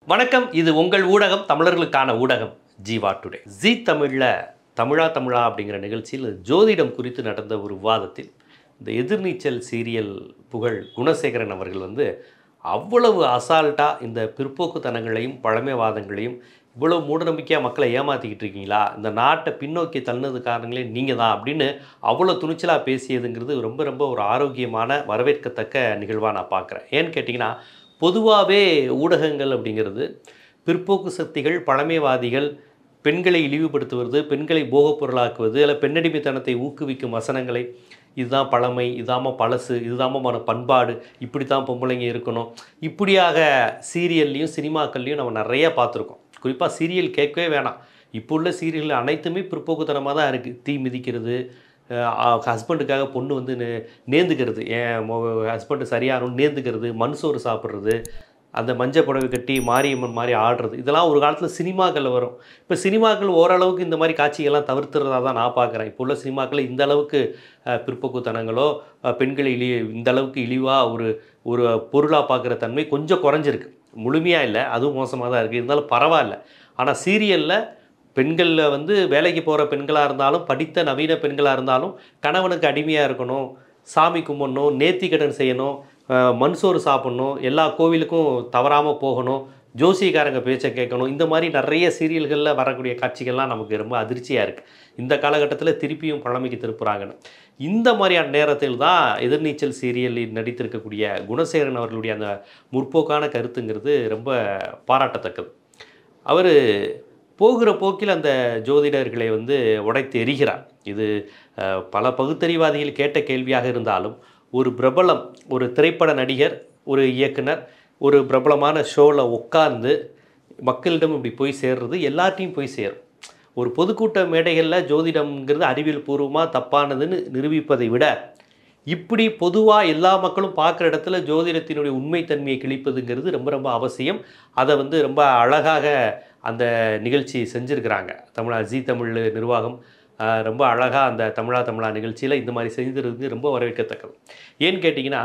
வணக்கம் இது உங்கள் ஊடகம் தமிழர்களுக்கான ஊடகம் ஜீவா டுடே ஜி தமிழில் தமிழா தமிழா அப்படிங்கிற நிகழ்ச்சியில் ஜோதிடம் குறித்து நடந்த ஒரு விவாதத்தில் இந்த எதிர்நீச்சல் சீரியல் புகழ் குணசேகரன் அவர்கள் வந்து அவ்வளவு அசால்ட்டாக இந்த பிற்போக்குத்தனங்களையும் பழமைவாதங்களையும் இவ்வளோ மூடநம்பிக்கையாக மக்களை ஏமாற்றிக்கிட்டு இருக்கீங்களா இந்த நாட்டை பின்னோக்கி தள்ளினது காரணங்களே நீங்கள் தான் அப்படின்னு அவ்வளோ துணிச்சலாக பேசியதுங்கிறது ரொம்ப ரொம்ப ஒரு ஆரோக்கியமான வரவேற்கத்தக்க நிகழ்வாக நான் பார்க்குறேன் ஏன்னு கேட்டிங்கன்னா பொதுவாகவே ஊடகங்கள் அப்படிங்கிறது பிற்போக்கு சக்திகள் பழமைவாதிகள் பெண்களை இழிவுபடுத்துவது பெண்களை போகப் பொருளாக்குவது இல்லை பெண்ணடிமைத்தனத்தை ஊக்குவிக்கும் வசனங்களை இதுதான் பழமை இதாம பழசு இதுதாம மன பண்பாடு இப்படி தான் பொம்பளைங்க இருக்கணும் இப்படியாக சீரியல்லையும் சினிமாக்கள்லையும் நம்ம நிறைய பார்த்துருக்கோம் குறிப்பாக சீரியல் கேட்கவே வேணாம் இப்போ உள்ள சீரியல் அனைத்துமே பிற்போக்குத்தனமாக தான் இருக்குது தீ மிதிக்கிறது ஹஸ்பண்டுக்காக பொண்ணு வந்து நே- நேந்துக்கிறது என் ஹஸ்பண்டு சரியானும் நேந்துக்கிறது மண் சோறு சாப்பிட்றது அந்த மஞ்சள் புடவை கட்டி மாரியம்மன் மாதிரி ஆடுறது இதெல்லாம் ஒரு காலத்தில் சினிமாக்களில் வரும் இப்போ சினிமாக்கள் ஓரளவுக்கு இந்த மாதிரி காட்சிகள்லாம் தவிர்த்துறதா தான் நான் பார்க்குறேன் இப்போ உள்ள சினிமாக்கள் இந்த அளவுக்கு அஹ், பிற்போக்குத்தனங்களோ அஹ், பெண்களை இழி இந்த அளவுக்கு இழிவாக ஒரு ஒரு பொருளாக பார்க்குற தன்மை கொஞ்சம் குறைஞ்சிருக்கு முழுமையாக இல்லை அதுவும் மோசமாக தான் இருக்குது இருந்தாலும் பரவாயில்ல ஆனால் சீரியலில் பெண்களில் வந்து வேலைக்கு போகிற பெண்களாக இருந்தாலும் படித்த நவீன பெண்களாக இருந்தாலும் கணவனுக்கு அடிமையாக இருக்கணும் சாமி கும்பிடணும் நேர்த்திக்கடன் செய்யணும் அஹ், மண் சோறு சாப்பிட்ணும் எல்லா கோவிலுக்கும் தவறாமல் போகணும் ஜோசியக்காரங்க பேச்சை கேட்கணும் இந்த மாதிரி நிறைய சீரியல்களில் வரக்கூடிய காட்சிகள்லாம் நமக்கு ரொம்ப அதிர்ச்சியாக இருக்குது இந்த காலகட்டத்தில் திருப்பியும் பழமைக்கு திருப்புறாங்கன்னு இந்த மாதிரியான நேரத்தில் தான் எதிர்நீச்சல் சீரியலில் நடித்திருக்கக்கூடிய குணசேகரன் அவர்களுடைய அந்த முற்போக்கான கருத்துங்கிறது ரொம்ப பாராட்டத்தக்கது அவர் போகிற போக்கில் அந்த ஜோதிடர்களை வந்து உடைத்து எறிகிறார் இது அஹ், பல பகுத்தறிவாதிகள் கேட்ட கேள்வியாக இருந்தாலும் ஒரு பிரபலம் ஒரு திரைப்பட நடிகர் ஒரு இயக்குனர் ஒரு பிரபலமான ஷோவில் உட்கார்ந்து மக்களிடம் இப்படி போய் சேர்றது எல்லார்ட்டையும் போய் சேரும் ஒரு பொதுக்கூட்ட மேடைகளில் ஜோதிடம்ங்கிறது அறிவியல் பூர்வமாக தப்பானதுன்னு நிரூபிப்பதை விட இப்படி பொதுவாக எல்லா மக்களும் பார்க்குற இடத்துல ஜோதிடத்தினுடைய உண்மைத்தன்மையை கிழிப்பதுங்கிறது ரொம்ப ரொம்ப அவசியம் அதை வந்து ரொம்ப அழகாக அந்த நிகழ்ச்சி செஞ்சுருக்கிறாங்க தமிழா ஜி தமிழ் நிர்வாகம் ஆஹ், ரொம்ப அழகாக அந்த தமிழா தமிழா நிகழ்ச்சியில் இந்த மாதிரி செஞ்சுருது ரொம்ப வரவேற்கத்தக்கது ஏன்னு கேட்டிங்கன்னா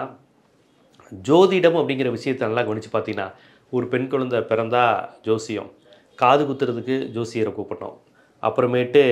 ஜோதிடம் அப்படிங்கிற விஷயத்தை நல்லா கவனித்து பார்த்தீங்கன்னா ஒரு பெண் குழந்தை பிறந்தா ஜோசியம் காது குத்துறதுக்கு ஜோசியரை கூப்பிட்டோம் அப்புறமேட்டு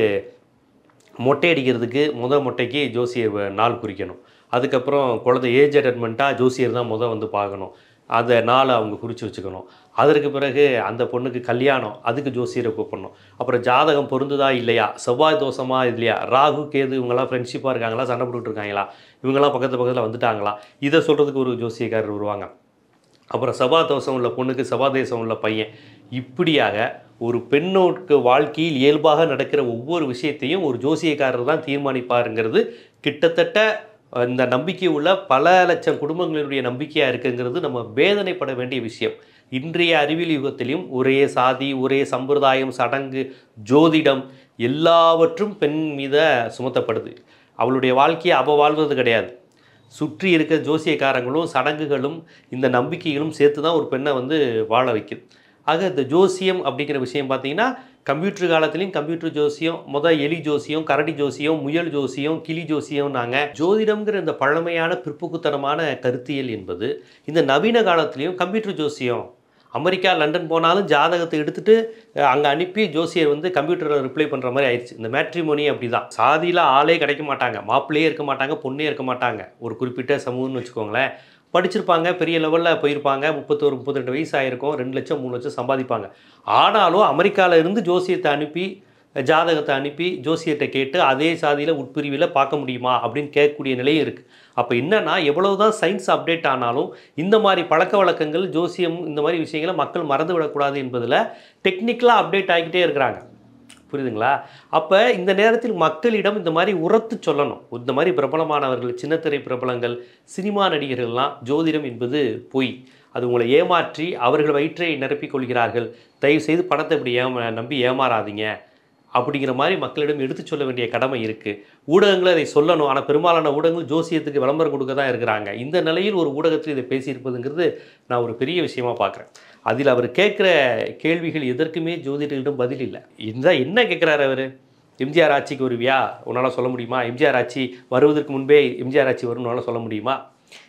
மொட்டை அடிக்கிறதுக்கு முத மொட்டைக்கு ஜோசியர் வ- நாள் குறிக்கணும் அதுக்கப்புறம் குழந்தை ஏஜ் அட்டன்மெண்ட்டாக ஜோசியர் தான் முத வந்து பார்க்கணும் அந்த நாளை அவங்க குறித்து வச்சுக்கணும் அதற்கு பிறகு அந்த பொண்ணுக்கு கல்யாணம் அதுக்கு ஜோசியரை கூப்பிடணும் அப்புறம் ஜாதகம் பொருந்துதா இல்லையா செவ்வாய் தோஷமா இல்லையா ராகு கேது இவங்கெல்லாம் ஃப்ரெண்ட்ஷிப்பாக இருக்காங்களா சண்டை போட்டுட்டு இருக்காங்களா இவங்கெல்லாம் பக்கத்து பக்கத்தில் வந்துட்டாங்களா இதை சொல்கிறதுக்கு ஒரு ஜோசியக்காரர் வருவாங்க அப்புறம் சபா தோஷம் உள்ள பொண்ணுக்கு சபாதேசம் உள்ள பையன் இப்படியாக ஒரு பெண்ணோருக்கு வாழ்க்கையில் இயல்பாக நடக்கிற ஒவ்வொரு விஷயத்தையும் ஒரு ஜோசியக்காரர் தான் தீர்மானிப்பாருங்கிறது கிட்டத்தட்ட அஹ், இந்த நம்பிக்கை உள்ள பல லட்சம் குடும்பங்களினுடைய நம்பிக்கையாக இருக்குங்கிறது நம்ம வேதனைப்பட வேண்டிய விஷயம் இன்றைய அறிவியல் யுகத்திலும் ஒரே சாதி ஒரே சம்பிரதாயம் சடங்கு ஜோதிடம் எல்லாவற்றும் பெண் மீத சுமத்தப்படுது அவளுடைய வாழ்க்கையை அவள் வாழ்வது கிடையாது சுற்றி இருக்க ஜோசியக்காரங்களும் சடங்குகளும் இந்த நம்பிக்கைகளும் சேர்த்து தான் ஒரு பெண்ணை வந்து வாழ வைக்குது ஆக இந்த ஜோசியம் அப்படிங்கிற விஷயம் பார்த்தீங்கன்னா கம்ப்யூட்டர் காலத்துலேயும் கம்ப்யூட்டர் ஜோசியம் முத எலி ஜோசியம் கரடி ஜோசியம் முயல் ஜோசியம் கிளி ஜோசியம் நாங்கள் ஜோதிடம்ங்கிற இந்த பழமையான பிற்போக்குத்தனமான கருத்தியல் என்பது இந்த நவீன காலத்துலேயும் கம்ப்யூட்டர் ஜோசியம் அமெரிக்கா லண்டன் போனாலும் ஜாதகத்தை எடுத்துட்டு அங்கே அனுப்பி ஜோசியர் வந்து கம்ப்யூட்டரில் ரிப்ளை பண்ணுற மாதிரி ஆயிடுச்சு இந்த மேட்ரிமோனி அப்படி தான் சாதியில் ஆளே கிடைக்க மாட்டாங்க மாப்பிள்ளையே இருக்க மாட்டாங்க பொண்ணே இருக்க மாட்டாங்க ஒரு குறிப்பிட்ட சமூகம்னு வச்சுக்கோங்களேன் படிச்சிருப்பாங்க பெரிய லெவலில் போயிருப்பாங்க முப்பத்தோரு முப்பத்திரெண்டு வயசு ஆயிருக்கும் ரெண்டு லட்சம் மூணு லட்சம் சம்பாதிப்பாங்க ஆனாலும் அமெரிக்காவில் இருந்து ஜோசியத்தை அனுப்பி ஜாதகத்தை அனுப்பி ஜோசியத்தை கேட்டு அதே சாதியில் உட்பிரிவில் பார்க்க முடியுமா அப்படின்னு கேட்கக்கூடிய நிலையும் இருக்குது அப்போ என்னன்னா எவ்வளவு தான் சயின்ஸ் அப்டேட் ஆனாலும் இந்த மாதிரி பழக்க வழக்கங்கள் ஜோசியம் இந்த மாதிரி விஷயங்களை மக்கள் மறந்து விடக்கூடாது என்பதில் டெக்னிக்கலாக அப்டேட் ஆகிக்கிட்டே இருக்கிறாங்க புரியுதுங்களா அப்போ இந்த நேரத்தில் மக்களிடம் இந்த மாதிரி உரத்து சொல்லணும் இந்த மாதிரி பிரபலமானவர்கள் சின்னத்திரை பிரபலங்கள் சினிமா நடிகர்கள்லாம் ஜோதிடம் என்பது பொய் அது உங்களை ஏமாற்றி அவர்கள் வயிற்றை நிரப்பிக் கொள்கிறார்கள் தயவு செய்து பணத்தை இப்படி ஏமா நம்பி ஏமாறாதீங்க அப்படிங்கிற மாதிரி மக்களிடம் எடுத்துச் சொல்ல வேண்டிய கடமை இருக்குது ஊடகங்கள் அதை சொல்லணும் ஆனால் பெரும்பாலான ஊடகங்கள் ஜோசியத்துக்கு விளம்பரம் கொடுக்க தான் இருக்கிறாங்க இந்த நிலையில் ஒரு ஊடகத்தில் இதை பேசியிருப்பதுங்கிறது நான் ஒரு பெரிய விஷயமா பார்க்குறேன் அதில் அவர் கேட்குற கேள்விகள் எதற்குமே ஜோதிடர்களிடம் பதில் இல்லை இந்த என்ன கேட்குறாரு அவர் எம்ஜிஆர் ஆட்சிக்கு வருவியா உன்னால் சொல்ல முடியுமா எம்ஜிஆர் ஆட்சி வருவதற்கு முன்பே எம்ஜிஆர் ஆட்சி வரும்னு உன்னால் சொல்ல முடியுமா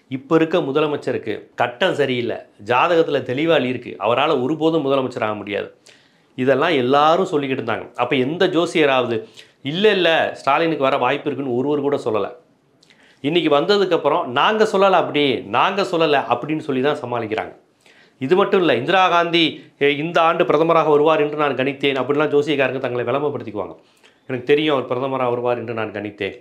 இப்போ இருக்க முதலமைச்சருக்கு கட்டம் சரியில்லை ஜாதகத்தில் தெளிவாளி இருக்குது அவரால் ஒருபோதும் முதலமைச்சர் ஆக முடியாது இதெல்லாம் எல்லாரும் சொல்லிக்கிட்டு இருந்தாங்க அப்போ எந்த ஜோசியராவது இல்லை இல்லை ஸ்டாலினுக்கு வர வாய்ப்பு இருக்குன்னு ஒருவர் கூட சொல்லலை இன்றைக்கி வந்ததுக்கப்புறம் நாங்கள் சொல்லலை அப்படி நாங்கள் சொல்லலை அப்படின்னு சொல்லி தான் சமாளிக்கிறாங்க இது மட்டும் இல்லை இந்திரா காந்தி "ஏ, இந்த ஆண்டு பிரதமராக வருவார் என்று நான் கணித்தேன் அப்படிலாம் ஜோசியக்காரங்க தங்களை விளம்பரப்படுத்திக்குவாங்க எனக்கு தெரியும் அவர் பிரதமராக வருவார் என்று நான் கணித்தேன்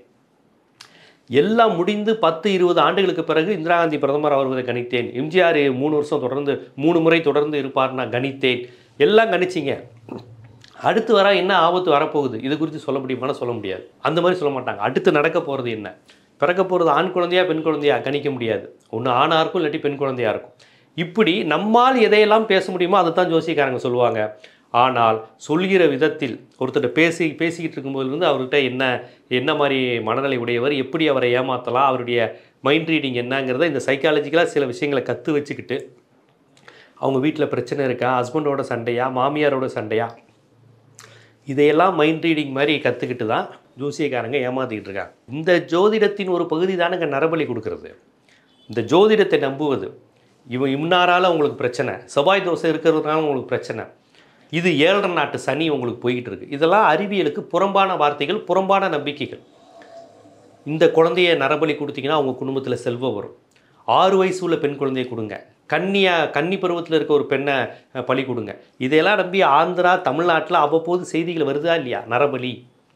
எல்லாம் முடிந்து பத்து இருபது ஆண்டுகளுக்கு பிறகு இந்திரா காந்தி பிரதமர் வருவதை கணித்தேன் எம்ஜிஆர் மூணு வருஷம் தொடர்ந்து மூணு முறை தொடர்ந்து இருப்பார் நான் கணித்தேன் எல்லாம் கணிச்சிங்க அடுத்து வர என்ன ஆபத்து வரப்போகுது இது குறித்து சொல்ல முடியுமானா சொல்ல முடியாது அந்த மாதிரி சொல்ல மாட்டாங்க அடுத்து நடக்க போகிறது என்ன பிறக்க போகிறது ஆண் குழந்தையா பெண் குழந்தையா கணிக்க முடியாது ஒன்று ஆணாக இருக்கும் இல்லாட்டி பெண் குழந்தையா இருக்கும் இப்படி நம்மால் எதையெல்லாம் பேச முடியுமோ அதை தான் ஜோசியக்காரங்க சொல்லுவாங்க ஆனால் சொல்கிற விதத்தில் ஒருத்தர்கிட்ட பேசி பேசிக்கிட்டு இருக்கும்போது வந்து அவர்கிட்ட என்ன என்ன மாதிரி மனநிலை உடையவர் எப்படி அவரை ஏமாற்றலாம் அவருடைய மைண்ட் ரீடிங் என்னங்கிறத இந்த சைக்காலஜிக்கலாக சில விஷயங்களை கற்று வச்சுக்கிட்டு அவங்க வீட்டில் பிரச்சனை இருக்கா ஹஸ்பண்டோட சண்டையா மாமியாரோட சண்டையா இதையெல்லாம் மைண்ட் ரீடிங் மாதிரி கற்றுக்கிட்டு தான் ஜோசியக்காரங்க ஏமாத்திக்கிட்டு இருக்காங்க இந்த ஜோதிடத்தின் ஒரு பகுதி தானுங்க நரபலி கொடுக்கறது இந்த ஜோதிடத்தை நம்புவது இவன் இன்னாரால் உங்களுக்கு பிரச்சனை செவ்வாய் தோசை இருக்கிறதுனால உங்களுக்கு பிரச்சனை இது ஏழரை நாட்டு சனி உங்களுக்கு போய்கிட்டு இருக்கு இதெல்லாம் அறிவியலுக்கு புறம்பான வார்த்தைகள் புறம்பான நம்பிக்கைகள் இந்த குழந்தைய நரபலி கொடுத்தீங்கன்னா அவங்க குடும்பத்தில் செல்வம் வரும் ஆறு வயசு உள்ள பெண் குழந்தையை கொடுங்க கன்னியா கன்னி பருவத்தில் இருக்க ஒரு பெண்ணை அஹ், பலி கொடுங்க இதையெல்லாம் நம்பி ஆந்திரா தமிழ்நாட்டில் அவ்வப்போது செய்திகள் வருதா இல்லையா நரபலி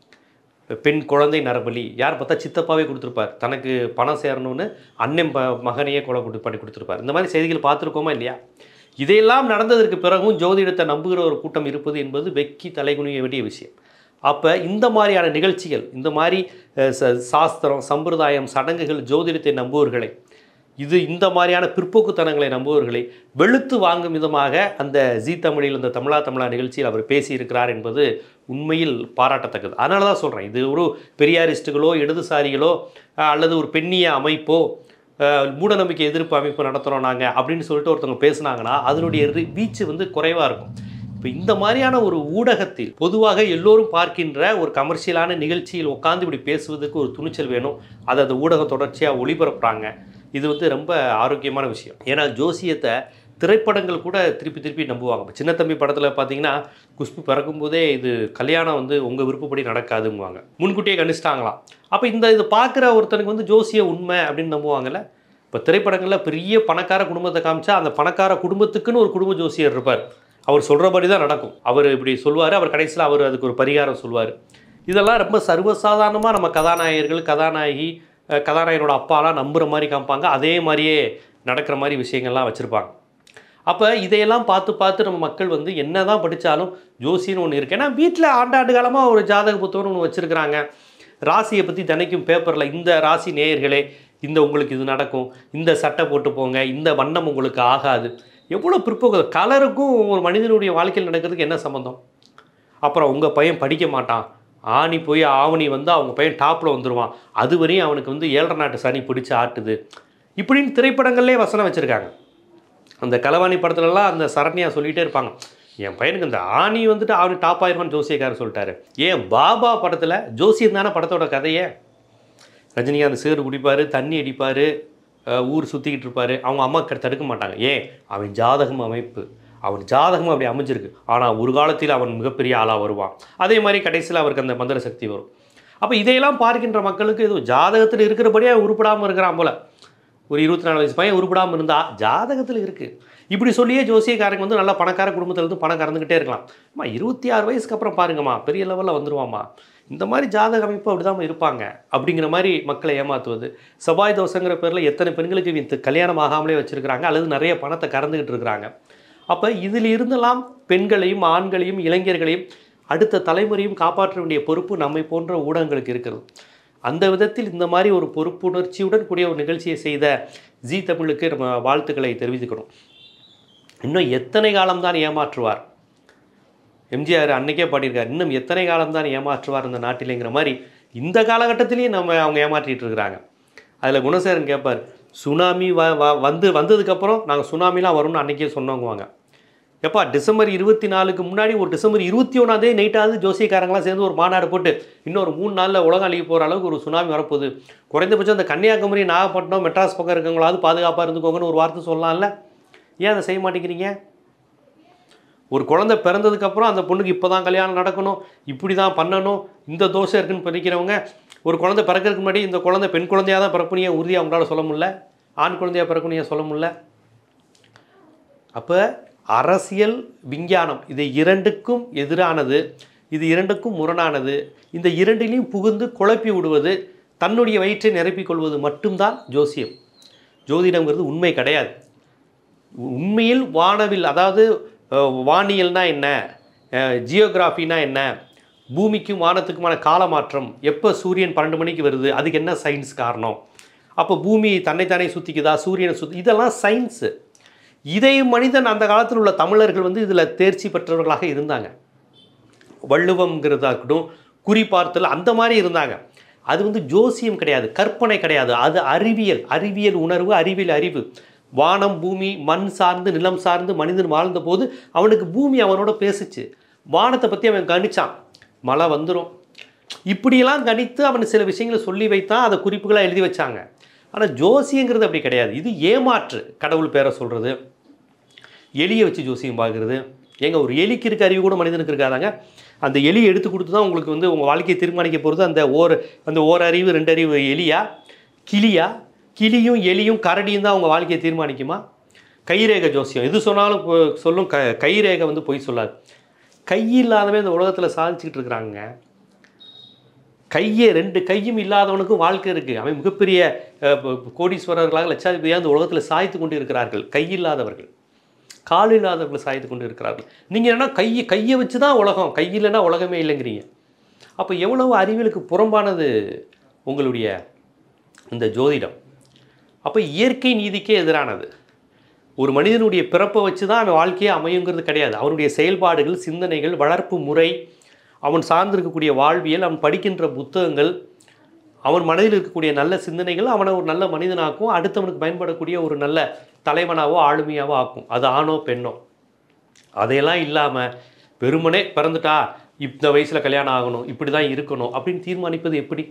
பெண் குழந்தை நரபலி யார் பார்த்தா சித்தப்பாவே கொடுத்துருப்பார் தனக்கு பணம் சேரணும்னு அண்ணன் ப மகனையே கொலை கொடு பண்ணி கொடுத்துருப்பார் இந்த மாதிரி செய்திகள் பார்த்துருக்கோமா இல்லையா இதையெல்லாம் நடந்ததற்கு பிறகும் ஜோதிடத்தை நம்புகிற ஒரு கூட்டம் இருப்பது என்பது வெக்கி தலைகுனிய வேண்டிய விஷயம் அப்போ இந்த மாதிரியான நிகழ்ச்சிகள் இந்த மாதிரி அஹ், ச- சாஸ்திரம் சம்பிரதாயம் சடங்குகள் ஜோதிடத்தை நம்புவர்களை இது இந்த மாதிரியான பிற்போக்குத்தனங்களை நம்புவர்களை வெளுத்து வாங்கும் விதமாக அந்த ஜீ தமிழில் இந்த தமிழா தமிழா நிகழ்ச்சியில் அவர் பேசியிருக்கிறார் என்பது உண்மையில் பாராட்டத்தக்கது அதனால தான் சொல்கிறேன் இது ஒரு பெரியாரிஸ்ட்டுகளோ இடதுசாரிகளோ அஹ், அல்லது ஒரு பெண்ணிய அமைப்போ அஹ், மூடநம்பிக்கை எதிர்ப்பு அமைப்பு நடத்துகிறோம் நாங்கள் அப்படின்னு சொல்லிட்டு ஒருத்தவங்க பேசுனாங்கன்னா அதனுடைய ரி- வீச்சு வந்து குறைவாக இருக்கும் இப்போ இந்த மாதிரியான ஒரு ஊடகத்தில் பொதுவாக எல்லோரும் பார்க்கின்ற ஒரு கமர்ஷியலான நிகழ்ச்சியில் உட்காந்து இப்படி பேசுவதற்கு ஒரு துணிச்சல் வேணும் அதை அந்த ஊடகம் தொடர்ச்சியாக ஒளிபரப்புறாங்க இது வந்து ரொம்ப ஆரோக்கியமான விஷயம் ஏன்னா ஜோசியத்தை திரைப்படங்கள் கூட திருப்பி திருப்பி நம்புவாங்க இப்போ சின்னத்தம்பி படத்தில் பார்த்தீங்கன்னா குஷ்பு பிறக்கும்போதே இது கல்யாணம் வந்து உங்கள் விருப்பப்படி நடக்காதுங்குவாங்க முன்கூட்டியே கணிச்சிட்டாங்களாம் அப்போ இந்த இது பார்க்குற ஒருத்தனுக்கு வந்து ஜோசிய உண்மை அப்படின்னு நம்புவாங்கல்ல இப்போ திரைப்படங்களில் பெரிய பணக்கார குடும்பத்தை காமிச்சா அந்த பணக்கார குடும்பத்துக்குன்னு ஒரு குடும்ப ஜோசியர் இருப்பார் அவர் சொல்கிறபடி தான் நடக்கும் அவர் இப்படி சொல்லுவார் அவர் கடைசியில் அவர் அதுக்கு ஒரு பரிகாரம் சொல்லுவார் இதெல்லாம் ரொம்ப சர்வசாதாரணமாக நம்ம கதாநாயகர்கள் கதாநாயகி அஹ், கதாநாயகனோட அப்பாலாம் நம்புகிற மாதிரி காமிப்பாங்க அதே மாதிரியே நடக்கிற மாதிரி விஷயங்கள்லாம் வச்சுருப்பாங்க அப்போ இதையெல்லாம் பார்த்து பார்த்து நம்ம மக்கள் வந்து என்ன தான் படித்தாலும் ஜோசின்னு ஒன்று இருக்கு ஏன்னா வீட்டில் ஆண்டாண்டு காலமாக ஒரு ஜாதக புத்தகம் ஒன்று வச்சுருக்கிறாங்க ராசியை பற்றி தினைக்கும் பேப்பரில் இந்த ராசி நேயர்களே இந்த உங்களுக்கு இது நடக்கும் இந்த சட்டை போட்டு போங்க இந்த வண்ணம் உங்களுக்கு ஆகாது எவ்வளோ பிற்போக்கு கலருக்கும் ஒரு மனிதனுடைய வாழ்க்கையில் நடக்கிறதுக்கு என்ன சம்மந்தம் அப்புறம் உங்கள் பையன் படிக்க மாட்டான் ஆணி போய் ஆவணி வந்து அவங்க பையன் டாப்பில் வந்துடுவான் அது வரையும் அவனுக்கு வந்து ஏழரை நாட்டு சனி பிடிச்சு ஆட்டுது இப்படின்னு திரைப்படங்கள்லேயே வசனம் வச்சுருக்காங்க அந்த கலவாணி படத்துலலாம் அந்த சரண்யா சொல்லிகிட்டே இருப்பாங்க என் பையனுக்கு இந்த ஆணி வந்துட்டு ஆணி டாப் ஆயிருமான்னு ஜோசியக்காரர் சொல்லிட்டாரு ஏன் பாபா படத்தில் ஜோசியம் தானே படத்தோட கதையே ரஜினிகாந்த் சேறு குடிப்பார் தண்ணி அடிப்பார் ஊர் சுற்றிக்கிட்டு இருப்பார் அவங்க அம்மா க- தடுக்க மாட்டாங்க ஏன் அவன் ஜாதகம் அமைப்பு அவன் ஜாதகம் அப்படி அமைஞ்சிருக்கு ஆனால் ஒரு காலத்தில் அவன் மிகப்பெரிய ஆளாக வருவான் அதே மாதிரி கடைசியில் அவருக்கு அந்த மந்திர சக்தி வரும் அப்போ இதையெல்லாம் பார்க்கின்ற மக்களுக்கு ஏதோ ஜாதகத்தில் இருக்கிறபடியே உருப்படாமல் இருக்கிறான் போல ஒரு இருபத்தி நாலு வயசு பையன் உருப்படாமல் இருந்தா ஜாதகத்தில் இருக்குது இப்படி சொல்லியே ஜோசியக்காரங்க வந்து நல்லா பணக்கார குடும்பத்துல இருந்து பணம் கறந்துக்கிட்டே இருக்கலாம் அம்மா இருபத்தி ஆறு வயசுக்கு அப்புறம் பாருங்கம்மா பெரிய லெவலில் வந்துருவாம்மா இந்த மாதிரி ஜாதக அமைப்பு அப்படிதான் இருப்பாங்க அப்படிங்கிற மாதிரி மக்களை ஏமாத்துவது செவ்வாய் தோசைங்கிற பேரில் எத்தனை பெண்களுக்கு இவன் தி- கல்யாணம் ஆகாமலே வச்சுருக்கிறாங்க அல்லது நிறைய பணத்தை கறந்துக்கிட்டு இருக்கிறாங்க அப்போ இதில் இருந்தெல்லாம் பெண்களையும் ஆண்களையும் இளைஞர்களையும் அடுத்த தலைமுறையும் காப்பாற்ற வேண்டிய பொறுப்பு நம்மை போன்ற ஊடகங்களுக்கு இருக்கிறது அந்த விதத்தில் இந்த மாதிரி ஒரு பொறுப்புணர்ச்சியுடன் கூடிய ஒரு நிகழ்ச்சியை செய்த ஜி தமிழுக்கு நம்ம வாழ்த்துக்களை தெரிவித்துக்கணும் இன்னும் எத்தனை காலம்தான் ஏமாற்றுவார் எம்ஜிஆர் அன்னைக்கே பாடியிருக்கார் இன்னும் எத்தனை காலம்தான் ஏமாற்றுவார் இந்த நாட்டிலேங்கிற மாதிரி இந்த காலகட்டத்திலையும் நம்ம அவங்க ஏமாற்றிட்டு இருக்கிறாங்க அதில் குணசேகரன் கேட்பார் சுனாமி வ வ வந்து வந்ததுக்கப்புறம் நாங்கள் சுனாமிலாம் வரும்னு அன்றைக்கே சொன்னவங்குவாங்க எப்பா டிசம்பர் இருபத்தி நாலுக்கு முன்னாடி ஒரு டிசம்பர் இருபத்தி ஒன்றாந்தே நைட்டாவது ஜோசியக்காரங்களாம் சேர்ந்து ஒரு மாநாடு போட்டு இன்னொரு மூணு நாளில் உலகம் அழிய போகிற அளவுக்கு ஒரு சுனாமி வரப்போகுது குறைந்தபட்சம் அந்த கன்னியாகுமரி நாகப்பட்டினம் மெட்ராஸ் பக்கம் இருக்கவங்களாவது பாதுகாப்பாக இருந்துக்கோங்கன்னு ஒரு வார்த்தை சொல்லலாம்ல ஏன் அதை செய்ய மாட்டேங்கிறீங்க ஒரு குழந்தை பிறந்ததுக்கப்புறம் அந்த பொண்ணுக்கு இப்போ தான் கல்யாணம் நடக்கணும் இப்படி தான் பண்ணணும் இந்த தோசை இருக்குன்னு படிக்கிறவங்க ஒரு குழந்தை பிறக்கிறதுக்கு முன்னாடி இந்த குழந்தை பெண் குழந்தையாக தான் பிறப்புனியா உறுதியாக அவங்களால சொல்ல முடியல ஆண் குழந்தையாக பிறக்கணும் சொல்ல முடியல அப்போ அரசியல் விஞ்ஞானம் இது இரண்டுக்கும் எதிரானது இது இரண்டுக்கும் முரணானது இந்த இரண்டிலையும் புகுந்து குழப்பி விடுவது தன்னுடைய வயிற்றை நிரப்பிக் கொள்வது மட்டும்தான் ஜோசியம் ஜோதிடம்ங்கிறது உண்மை கிடையாது உண்மையில் வானவில் அதாவது அஹ், வானியல்னா என்ன ஜியோகிராஃபினா என்ன பூமிக்கும் வானத்துக்குமான காலமாற்றம் எப்போ சூரியன் பன்னெண்டு மணிக்கு வருது அதுக்கு என்ன சயின்ஸ் காரணம் அப்போ பூமி தன்னைத்தானே சுற்றிக்குதா சூரியனை சுற்றி இதெல்லாம் சயின்ஸு இதை மனிதன் அந்த காலத்தில் உள்ள தமிழர்கள் வந்து இதில் தேர்ச்சி பெற்றவர்களாக இருந்தாங்க வள்ளுவம்ங்கிறதா இருக்கட்டும் குறிப்பார்த்தல் அந்த மாதிரி இருந்தாங்க அது வந்து ஜோசியம் கிடையாது கற்பனை கிடையாது அது அறிவியல் அறிவியல் உணர்வு அறிவியல் அறிவு வானம் பூமி மண் சார்ந்து நிலம் சார்ந்து மனிதன் வாழ்ந்த போது அவனுக்கு பூமி அவனோட பேசுச்சு வானத்தை பற்றி அவன் கணிச்சான் மழை வந்துடும் இப்படியெல்லாம் கணித்து அவன் சில விஷயங்களை சொல்லி வைத்தான் அதை குறிப்புகளாக எழுதி வச்சாங்க ஆனால் ஜோசியங்கிறது அப்படி கிடையாது இது ஏமாற்று கடவுள் பேரை சொல்கிறது எலியை வச்சு ஜோசியம் பார்க்குறது ஏங்க ஒரு எலிக்கு இருக்க அறிவு கூட மனிதனுக்கு இருக்காதாங்க அந்த எலியை எடுத்து கொடுத்து தான் உங்களுக்கு வந்து உங்கள் வாழ்க்கையை தீர்மானிக்க போகிறது அந்த ஓர் அந்த ஓர் அறிவு ரெண்டு அறிவு எலியா கிளியா கிளியும் எலியும் கரடியும் தான் உங்கள் வாழ்க்கையை தீர்மானிக்குமா கைரேகை ஜோசியம் எது சொன்னாலும் பொ- சொல்லும் க கைரேகை வந்து பொய் சொல்லாது கை இல்லாதவன் இந்த உலகத்தில் சாதிச்சுக்கிட்டு இருக்கிறாங்க கையே ரெண்டு கையும் இல்லாதவனுக்கும் வாழ்க்கை இருக்குது அவன் மிகப்பெரிய அஹ், ப- ப- கோடீஸ்வரர்களாக லட்சாதிபதியாக இந்த உலகத்தில் சாய்த்து கொண்டு இருக்கிறார்கள் கை இல்லாதவர்கள் கால் இல்லாதவர்கள் சாய்த்து கொண்டு இருக்கிறார்கள் நீங்கள் என்ன கையை கையை வச்சு தான் உலகம் கை இல்லைன்னா உலகமே இல்லைங்கிறீங்க அப்போ எவ்வளவு அறிவியலுக்கு புறம்பானது உங்களுடைய இந்த ஜோதிடம் அப்போ இயற்கை நீதிக்கே எதிரானது ஒரு மனிதனுடைய பிறப்பை வச்சு தான் அவன் வாழ்க்கையே அமையுங்கிறது கிடையாது அவனுடைய செயல்பாடுகள் சிந்தனைகள் வளர்ப்பு முறை அவன் சார்ந்திருக்கக்கூடிய வாழ்வியல் அவன் படிக்கின்ற புத்தகங்கள் அவன் மனதில் இருக்கக்கூடிய நல்ல சிந்தனைகள் அவனை ஒரு நல்ல மனிதனாக்கும் அடுத்தவனுக்கு பயன்படக்கூடிய ஒரு நல்ல தலைவனாவோ ஆளுமையாவோ ஆக்கும் அது ஆணோ பெண்ணோ அதையெல்லாம் இல்லாமல் வெறுமனே பிறந்துட்டா இந்த வயசில் கல்யாணம் ஆகணும் இப்படி தான் இருக்கணும் அப்படின்னு தீர்மானிப்பது எப்படி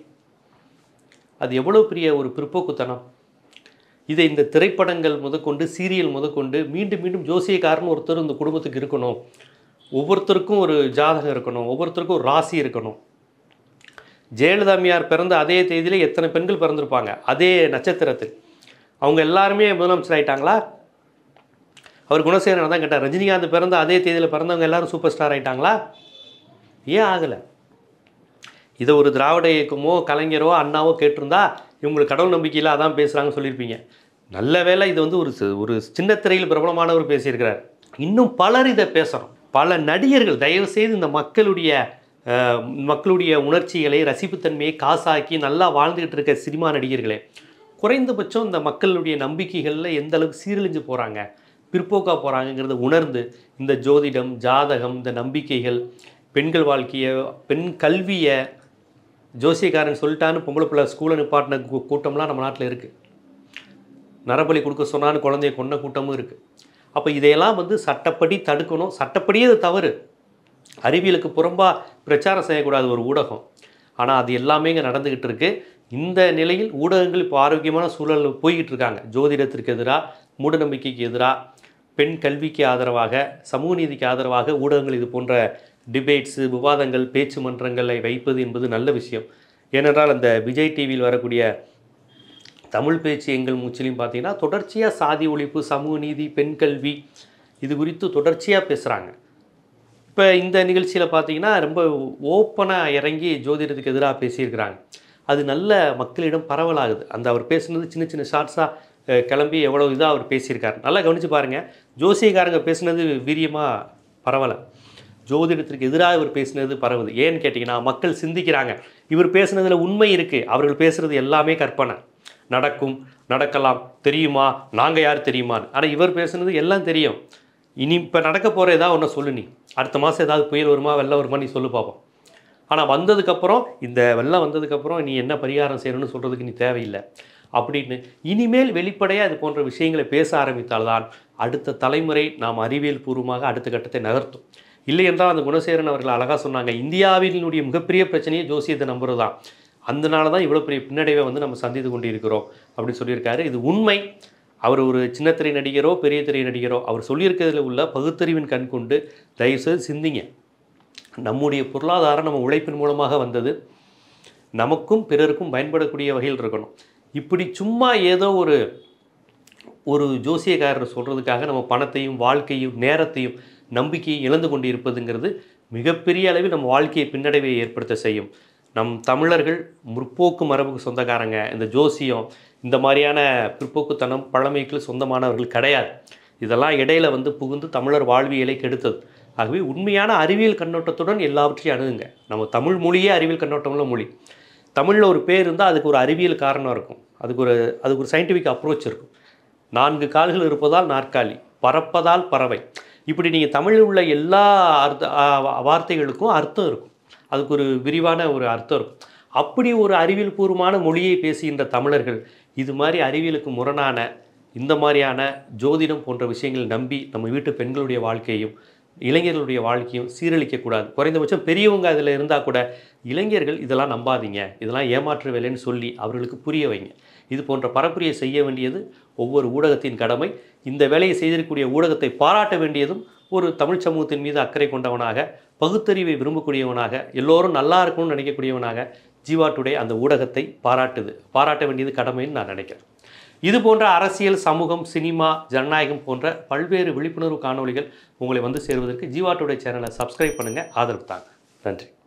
அது எவ்வளோ பெரிய ஒரு பிற்போக்குத்தனம் இதை இந்த திரைப்படங்கள் முதற்கொண்டு சீரியல் முதற்கொண்டு மீண்டும் மீண்டும் ஜோசியக்காரன் ஒருத்தர் இந்த குடும்பத்துக்கு இருக்கணும் ஒவ்வொருத்தருக்கும் ஒரு ஜாதகம் இருக்கணும் ஒவ்வொருத்தருக்கும் ஒரு ராசி இருக்கணும் ஜெயலலிதா அம்மையார் பிறந்த அதே தேதியில எத்தனை பெண்கள் பிறந்திருப்பாங்க அதே நட்சத்திரத்தில் அவங்க எல்லாருமே முதலமைச்சர் ஆயிட்டாங்களா அவர் குணசேகரன் தான் கேட்டார் ரஜினிகாந்த் பிறந்த அதே தேதியில் பிறந்தவங்க எல்லாரும் சூப்பர் ஸ்டார் ஆயிட்டாங்களா ஏன் ஆகலை இதை ஒரு திராவிட இயக்கமோ கலைஞரோ அண்ணாவோ கேட்டிருந்தா இவங்களுக்கு கடவுள் நம்பிக்கையில் அதான் பேசுகிறாங்கன்னு சொல்லியிருப்பீங்க நல்ல வேளை இது வந்து ஒரு சி- ஒரு சின்ன திரையில் பிரபலமானவர் பேசியிருக்கிறார் இன்னும் பலர் இதை பேசுகிறோம் பல நடிகர்கள் தயவு செய்து இந்த மக்களுடைய அஹ், மக்களுடைய உணர்ச்சிகளை ரசிப்புத்தன்மையை காசாக்கி நல்லா வாழ்ந்துகிட்டு இருக்க சினிமா நடிகர்களே குறைந்தபட்சம் இந்த மக்களுடைய நம்பிக்கைகளில் எந்த அளவுக்கு சீரழிஞ்சு போகிறாங்க பிற்போக்கா போகிறாங்கங்கிறத உணர்ந்து இந்த ஜோதிடம் ஜாதகம் இந்த நம்பிக்கைகள் பெண்கள் வாழ்க்கையை பெண் கல்வியை ஜோசியக்காரன் சொல்லிட்டான்னு பொம்பளை பிள்ளை ஸ்கூலை நிப்பாட்டின கூ- கூட்டம்லாம் நம்ம நாட்டில் இருக்குது நரபலி கொடுக்க சொன்னான்னு குழந்தைய கொன்ன கூட்டமும் இருக்குது அப்போ இதையெல்லாம் வந்து சட்டப்படி தடுக்கணும் சட்டப்படியே அது தவறு அறிவியலுக்கு புறம்பாக பிரச்சாரம் செய்யக்கூடாது ஒரு ஊடகம் ஆனால் அது எல்லாமே இங்கே நடந்துக்கிட்டு இருக்கு இந்த நிலையில் ஊடகங்கள் இப்போ ஆரோக்கியமான சூழல் போய்கிட்டு இருக்காங்க ஜோதிடத்திற்கு எதிராக மூடநம்பிக்கைக்கு எதிராக பெண் கல்விக்கு ஆதரவாக சமூக நீதிக்கு ஆதரவாக ஊடகங்கள் இது போன்ற டிபேட்ஸு விவாதங்கள் பேச்சு மன்றங்களை வைப்பது என்பது நல்ல விஷயம் ஏனென்றால் அந்த விஜய் டிவியில் வரக்கூடிய தமிழ் பேச்சு எங்கள் மூச்சிலையும் பார்த்தீங்கன்னா தொடர்ச்சியாக சாதி ஒழிப்பு சமூக நீதி பெண் கல்வி இது குறித்து தொடர்ச்சியாக பேசுகிறாங்க இப்போ இந்த நிகழ்ச்சியில் பார்த்தீங்கன்னா ரொம்ப ஓப்பனாக இறங்கி ஜோதிடத்துக்கு எதிராக பேசியிருக்கிறாங்க அது நல்ல மக்களிடம் பரவலாகுது அந்த அவர் பேசுனது சின்ன சின்ன ஷார்ட்ஸாக கிளம்பி எவ்வளோ இதாக அவர் பேசியிருக்காரு நல்லா கவனித்து பாருங்கள் ஜோசியக்காரங்க பேசுனது வீரியமாக பரவலை ஜோதிடத்திற்கு எதிராக இவர் பேசினது பரவுது ஏன்னு கேட்டிங்கன்னா மக்கள் சிந்திக்கிறாங்க இவர் பேசுனதுல உண்மை இருக்குது அவர்கள் பேசுகிறது எல்லாமே கற்பனை நடக்கும் நடக்கலாம் தெரியுமா நாங்கள் யார் தெரியுமான்னு ஆனால் இவர் பேசுனது எல்லாம் தெரியும் இனி இப்போ நடக்க போகிற ஏதாவது ஒன்று சொல்லு நீ அடுத்த மாதம் ஏதாவது புயல் வருமா வெள்ளம் வருமா நீ சொல்லு பார்ப்போம் ஆனால் வந்ததுக்கப்புறம் இந்த வெள்ளம் வந்ததுக்கப்புறம் நீ என்ன பரிகாரம் செய்யணும்னு சொல்கிறதுக்கு நீ தேவையில்லை அப்படின்னு இனிமேல் வெளிப்படையாக இது போன்ற விஷயங்களை பேச ஆரம்பித்தால்தான் அடுத்த தலைமுறை நாம் அறிவியல் பூர்வமாக அடுத்த கட்டத்தை நகர்த்தும் இல்லை என்றால் அந்த குணசேகரன் அவர்கள் அழகாக சொன்னாங்க இந்தியாவினுடைய மிகப்பெரிய பிரச்சனையே ஜோசியத்தை நம்புறது தான் அதனால தான் இவ்வளோ பெரிய பின்னடைவை வந்து நம்ம சந்தித்து கொண்டு இருக்கிறோம் அப்படின்னு சொல்லியிருக்காரு இது உண்மை அவர் ஒரு சின்னத்திரை நடிகரோ பெரிய திரை நடிகரோ அவர் சொல்லியிருக்கிறதுல உள்ள பகுத்தறிவின் கண் கொண்டு தயவுசெய்து சிந்திங்க நம்முடைய பொருளாதாரம் நம்ம உழைப்பின் மூலமாக வந்தது நமக்கும் பிறருக்கும் பயன்படக்கூடிய வகையில் இருக்கணும் இப்படி சும்மா ஏதோ ஒரு ஒரு ஜோசியக்காரர் சொல்கிறதுக்காக நம்ம பணத்தையும் வாழ்க்கையும் நேரத்தையும் நம்பிக்கையும் இழந்து கொண்டு இருப்பதுங்கிறது மிகப்பெரிய அளவில் நம்ம வாழ்க்கையை பின்னடைவை ஏற்படுத்த செய்யும் நம் தமிழர்கள் முற்போக்கு மரபுக்கு சொந்தக்காரங்க இந்த ஜோசியம் இந்த மாதிரியான பிற்போக்குத்தனம் பழமைக்கு சொந்தமானவர்கள் கிடையாது இதெல்லாம் இடையில வந்து புகுந்து தமிழர் வாழ்வியலை கெடுத்தது ஆகவே உண்மையான அறிவியல் கண்ணோட்டத்துடன் எல்லாவற்றையும் அணுகுங்க நம்ம தமிழ் மொழியே அறிவியல் கண்ணோட்டமுள்ள மொழி தமிழில் ஒரு பேர் இருந்தால் அதுக்கு ஒரு அறிவியல் காரணம் இருக்கும் அதுக்கு ஒரு அதுக்கு ஒரு சயின்டிஃபிக் அப்ரோச் இருக்கும் நான்கு கால்கள் இருப்பதால் நாற்காலி பறப்பதால் பறவை இப்படி நீங்கள் தமிழில் உள்ள எல்லா அர்த்த ஆ, வார்த்தைகளுக்கும் அர்த்தம் இருக்கும் அதுக்கு ஒரு விரிவான ஒரு அர்த்தம் இருக்கும் அப்படி ஒரு அறிவியல் பூர்வமான மொழியை பேசுகின்ற தமிழர்கள் இது மாதிரி அறிவியலுக்கு முரணான இந்த மாதிரியான ஜோதிடம் போன்ற விஷயங்களை நம்பி நம்ம வீட்டு பெண்களுடைய வாழ்க்கையையும் இளைஞர்களுடைய வாழ்க்கையும் சீரழிக்கக்கூடாது குறைந்தபட்சம் பெரியவங்க அதில் இருந்தால் கூட இளைஞர்கள் இதெல்லாம் நம்பாதீங்க இதெல்லாம் ஏமாற்று வேலைன்னு சொல்லி அவர்களுக்கு புரிய வைங்க இது போன்ற பரப்புரையை செய்ய வேண்டியது ஒவ்வொரு ஊடகத்தின் கடமை இந்த வேலையை செய்திருக்கக்கூடிய ஊடகத்தை பாராட்ட வேண்டியதும் ஒரு தமிழ் சமூகத்தின் மீது அக்கறை கொண்டவனாக பகுத்தறிவை விரும்பக்கூடியவனாக எல்லோரும் நல்லா இருக்கணும்னு நினைக்கக்கூடியவனாக ஜீவா டுடே அந்த ஊடகத்தை பாராட்டுது பாராட்ட வேண்டியது கடமைன்னு நான் நினைக்கிறேன் இது போன்ற அரசியல் சமூகம் சினிமா ஜனநாயகம் போன்ற பல்வேறு விழிப்புணர்வு காணொளிகள் உங்களை வந்து சேருவதற்கு ஜீவா டுடே சேனலை சப்ஸ்கிரைப் பண்ணுங்கள் ஆதரவு தாங்க நன்றி